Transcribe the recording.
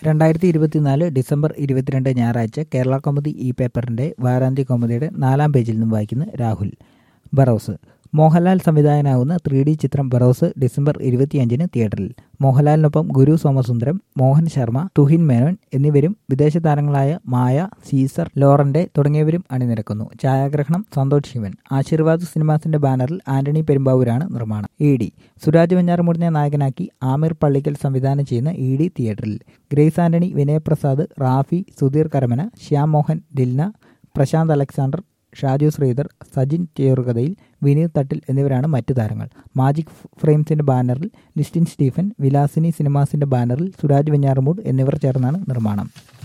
രണ്ടായിരത്തി ഇരുപത്തിനാല് ഡിസംബർ ഇരുപത്തിരണ്ട് ഞായറാഴ്ച കേരള കൗമുദി ഇ പേപ്പറിന്റെ വാരാന്ത്യ കൗമുദിയുടെ നാലാം പേജിൽ നിന്നും വായിക്കുന്ന രാഹുൽ ബറോസ് മോഹൻലാൽ സംവിധായകനാകുന്ന ത്രീ ഡി ചിത്രം ബറോസ് ഡിസംബർ ഇരുപത്തിയഞ്ചിന് തിയേറ്ററിൽ മോഹൻലാലിനൊപ്പം ഗുരു സോമസുന്ദരം മോഹൻ ശർമ്മ തുഹിൻ മേനോൻ എന്നിവരും വിദേശ താരങ്ങളായ മായ സീസർ ലോറന്റെ തുടങ്ങിയവരും അണിനിരക്കുന്നു ഛായാഗ്രഹണം സന്തോഷ് ശിവൻ ആശീർവാദ് സിനിമാസിന്റെ ബാനറിൽ ആന്റണി പെരുമ്പാവൂരാണ് നിർമ്മാണം ഇ ഡി സുരാജ് വെഞ്ഞാറമൂടിനെ നായകനാക്കി ആമിർ പള്ളിക്കൽ സംവിധാനം ചെയ്യുന്ന ഇ ഡി തിയേറ്ററിൽ Grace Antony Vinayaprasad Rafi Sudheer Karamana Shyam Mohan Dilna Prashanth Alexander Shaju Sreedhar Sajin ചെറുകഥയിൽ വിനീത് തട്ടിൽ എന്നിവരാണ് മറ്റു താരങ്ങൾ മാജിക് ഫ്രെയിംസിന്റെ ബാനറിൽ ലിസ്റ്റിൻ സ്റ്റീഫൻ വിലാസിനി സിനിമാസിന്റെ ബാനറിൽ സുരാജ് വെഞ്ഞാറമൂട് എന്നിവർ ചേർന്നാണ് നിർമ്മാണം